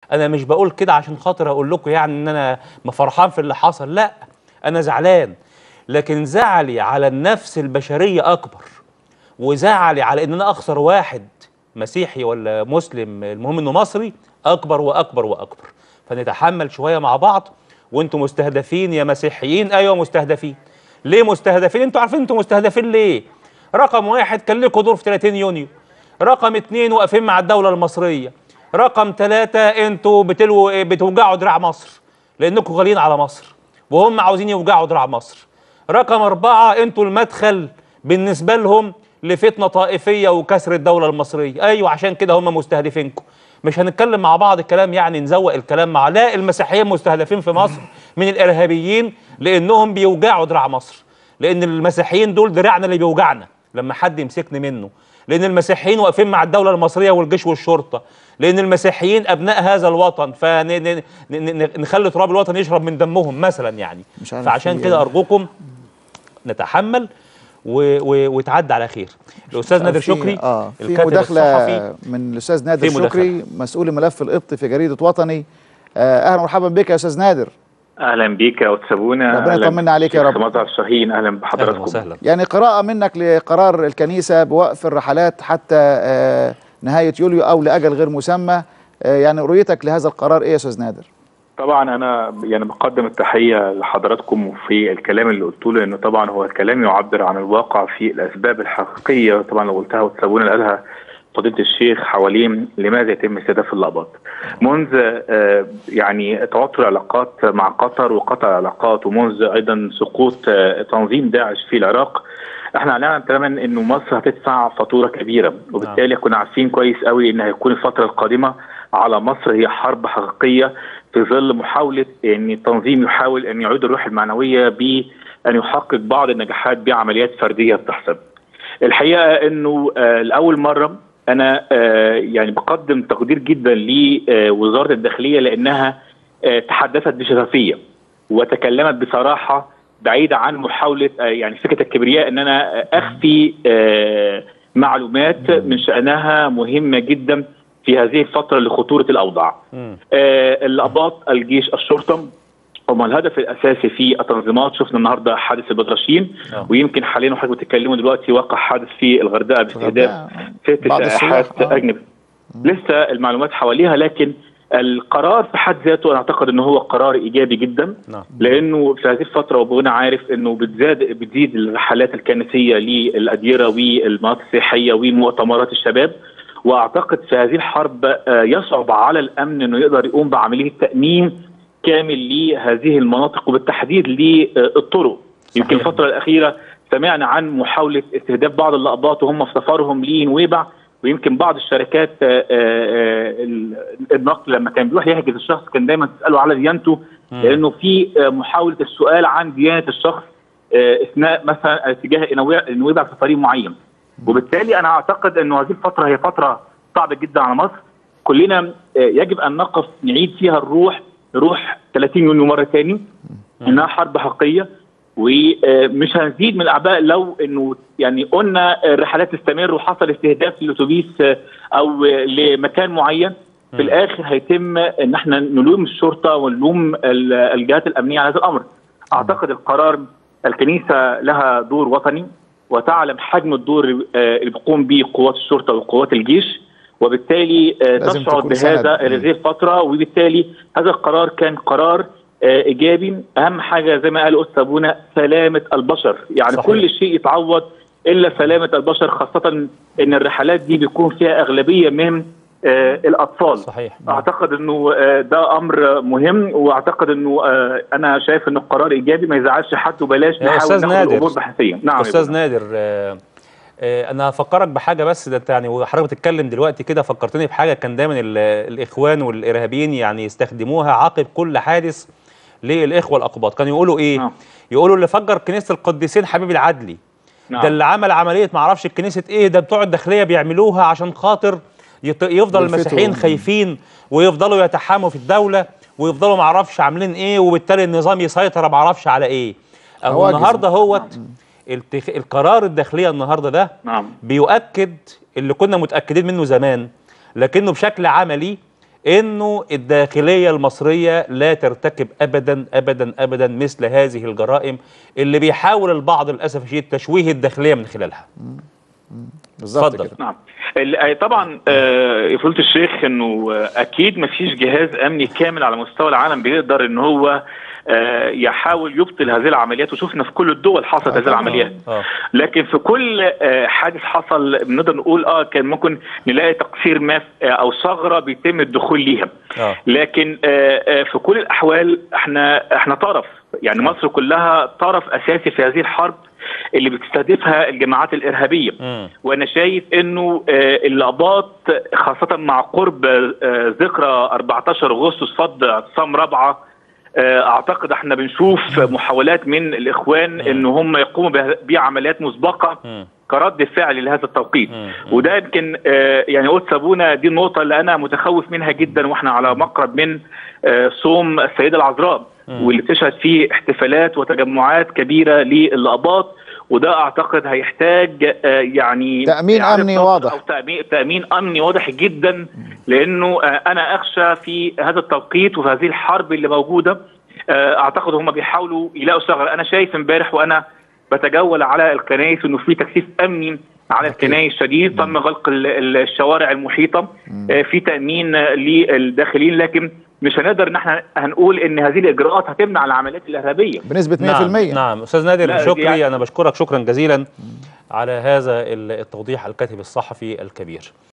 انا مش بقول كده عشان خاطر اقول لكم يعني ان انا ما فرحان في اللي حصل لا انا زعلان لكن زعلي على النفس البشريه اكبر وزعلي على ان انا اخسر واحد مسيحي ولا مسلم المهم انه مصري اكبر واكبر واكبر فنتحمل شويه مع بعض وانتم مستهدفين يا مسيحيين ايوه مستهدفين ليه مستهدفين انتوا عارفين انتوا مستهدفين ليه رقم واحد كان لكم دور في 30 يونيو رقم اتنين واقفين مع الدوله المصريه رقم ثلاثة انتوا بتلو بتوجعوا دراع مصر لانكم غاليين على مصر وهم عاوزين يوجعوا دراع مصر رقم أربعة انتوا المدخل بالنسبة لهم لفتنة طائفية وكسر الدولة المصرية أيوة عشان كده هم مستهدفينكم مش هنتكلم مع بعض الكلام يعني نزوق الكلام مع لا المسيحيين مستهدفين في مصر من الإرهابيين لأنهم بيوجعوا دراع مصر لأن المسيحيين دول دراعنا اللي بيوجعنا لما حد يمسكني منه لأن المسيحيين واقفين مع الدولة المصرية والجيش والشرطة لأن المسيحيين أبناء هذا الوطن فنخلي تراب الوطن يشرب من دمهم مثلا يعني مش عارف فعشان في كده إيه. أرجوكم نتحمل و... و... وتعدي على خير الأستاذ نادر في- شكري اه في الكاتب مداخله الصحفي من الاستاذ نادر في مداخلة. شكري مسؤول الملف القبطي في جريده وطني آه اهلا ومرحبا بك يا استاذ نادر اهلا بيك يا استاذ سابونا ربنا أهلاً يطمنا عليك يا بالشيخ رب. مظهر شاهين اهلا أهلا بحضراتكم وسهلا يعني قراءه منك لقرار الكنيسه بوقف الرحلات حتى آه نهايه يوليو او لاجل غير مسمى آه يعني رؤيتك لهذا القرار ايه يا استاذ نادر طبعا انا يعني بقدم التحيه لحضراتكم في الكلام اللي قلته له لانه طبعا هو الكلام يعبر عن الواقع في الاسباب الحقيقيه طبعا لو قلتها وتسابونا قالها فضيله الشيخ حوالين لماذا يتم استهداف اللقبات منذ آه، يعني توتر العلاقات مع قطر وقطع العلاقات ومنذ ايضا سقوط آه، تنظيم داعش في العراق احنا نعلم تماما انه مصر هتدفع فاتوره كبيره وبالتالي كنا عارفين كويس قوي ان هيكون الفتره القادمه على مصر هي حرب حقيقيه في ظل محاوله ان التنظيم يحاول ان يعيد الروح المعنويه بان يحقق بعض النجاحات بعمليات فرديه بتحسب. الحقيقه انه آه، لاول مره انا آه، يعني بقدم تقدير جدا لوزاره الداخليه لانها آه، تحدثت بشفافيه وتكلمت بصراحه بعيده عن محاوله آه، يعني فكره الكبرياء ان انا آه، اخفي آه، معلومات من شانها مهمه جدا في هذه الفتره لخطوره الاوضاع. مم. آه، الاباط الجيش الشرطه هم الهدف الاساسي في التنظيمات شفنا النهارده حادث البدرشين آه. ويمكن حاليا وحضرتك بتتكلموا دلوقتي واقع حادث في الغردقه باستهداف ست بعض سائحات السياح، آه. اجنبي لسه المعلومات حواليها لكن القرار في حد ذاته انا اعتقد ان هو قرار ايجابي جدا نعم لانه في هذه الفتره وابونا عارف انه بتزاد بتزيد الرحلات الكنسيه للاديره والمناطق السياحيه ومؤتمرات الشباب واعتقد في هذه الحرب آه، يصعب على الامن انه يقدر يقوم بعمليه تامين كامل لهذه المناطق وبالتحديد للطرق يمكن صحيح. الفتره الاخيره سمعنا عن محاوله استهداف بعض اللقبات وهم في سفرهم لنويبع ويمكن بعض الشركات آه، آه، آه، ال- النقل لما كان بيروح يحجز الشخص كان دايما تساله على ديانته لانه في آه، محاوله السؤال عن ديانه الشخص آه، اثناء مثلا اتجاه نوي- نويبع في طريق معين وبالتالي انا اعتقد انه هذه الفتره هي فتره صعبه جدا على مصر كلنا آه، يجب ان نقف نعيد فيها الروح روح 30 يونيو مره ثاني انها حرب حقيقيه ومش هنزيد من الاعباء لو انه يعني قلنا الرحلات تستمر وحصل استهداف للاتوبيس آه، او آه، لمكان معين في الاخر هيتم ان احنا نلوم الشرطه ونلوم ال- الجهات الامنيه على هذا الامر. اعتقد القرار الكنيسه لها دور وطني وتعلم حجم الدور آه، اللي بتقوم به قوات الشرطه وقوات الجيش وبالتالي آه، لازم تشعر تكون سند. بهذا مم. هذه الفتره وبالتالي هذا القرار كان قرار آه، ايجابي اهم حاجه زي ما قال استاذ ابونا سلامه البشر يعني صحيح. كل شيء يتعوض الا سلامه البشر خاصه ان الرحلات دي بيكون فيها اغلبيه من آه، الاطفال صحيح اعتقد انه آه، ده امر مهم واعتقد انه آه، انا شايف انه القرار ايجابي ما يزعلش حد وبلاش يا نحاول أستاذ ناخد نادر. الامور بحثيا نعم يا استاذ ابني. نادر آه، آه، انا هفكرك بحاجه بس ده انت يعني وحضرتك بتتكلم دلوقتي كده فكرتني بحاجه كان دايما ال- الاخوان والارهابيين يعني يستخدموها عقب كل حادث للاخوه الاقباط كانوا يقولوا ايه نعم. يقولوا اللي فجر كنيسه القديسين حبيب العدلي نعم. ده اللي عمل عمليه معرفش كنيسه ايه ده بتوع الداخليه بيعملوها عشان خاطر يط- يفضل يلفتوا. المسيحيين خايفين ويفضلوا يتحاموا في الدوله ويفضلوا معرفش عاملين ايه وبالتالي النظام يسيطر معرفش على ايه اهو حواجز. النهارده هوت التخ... القرار الداخليه النهارده ده نعم بيؤكد اللي كنا متاكدين منه زمان لكنه بشكل عملي انه الداخليه المصريه لا ترتكب ابدا ابدا ابدا مثل هذه الجرائم اللي بيحاول البعض للاسف الشديد تشويه الداخليه من خلالها بالظبط اتفضل. كده نعم ال- آه، طبعا آه، يا فضيله الشيخ انه آه، اكيد ما فيش جهاز امني كامل على مستوى العالم بيقدر ان هو آه، يحاول يبطل هذه العمليات وشفنا في كل الدول حصلت هذه طبعاً. العمليات اه لكن في كل آه، حادث حصل بنقدر نقول اه كان ممكن نلاقي تقصير ما في- آه، او ثغره بيتم الدخول ليها اه لكن آه، آه، في كل الاحوال احنا احنا طرف يعني مصر كلها طرف اساسي في هذه الحرب اللي بتستهدفها الجماعات الارهابيه مم. وانا شايف انه آه، الاباط خاصه مع قرب آه، ذكرى 14 اغسطس فض اعتصام رابعه آه، اعتقد احنا بنشوف محاولات من الاخوان ان هم يقوموا به- بعمليات مسبقه مم. كرد فعل لهذا التوقيت مم. وده يمكن آه، يعني قلت سابونا دي النقطه اللي انا متخوف منها جدا واحنا على مقرب من آه، صوم السيده العذراء واللي بتشهد فيه احتفالات وتجمعات كبيره للاباط وده اعتقد هيحتاج آه، يعني تأمين إعادة أمني ضبط واضح. او تامين تامين امني واضح جدا لانه آه، انا اخشى في هذا التوقيت وفي هذه الحرب اللي موجوده آه، اعتقد هم بيحاولوا يلاقوا ثغره انا شايف امبارح وانا بتجول على الكنائس انه في تكثيف امني على الكنائس شديد تم غلق ال- ال- الشوارع المحيطه آه، في تامين آه، للداخلين لكن مش هنقدر ان احنا هنقول ان هذه الاجراءات هتمنع العمليات الارهابيه بنسبه 100% نعم نعم استاذ نادر لا، شكري يعني- انا بشكرك شكرا جزيلا على هذا التوضيح الكاتب الصحفي الكبير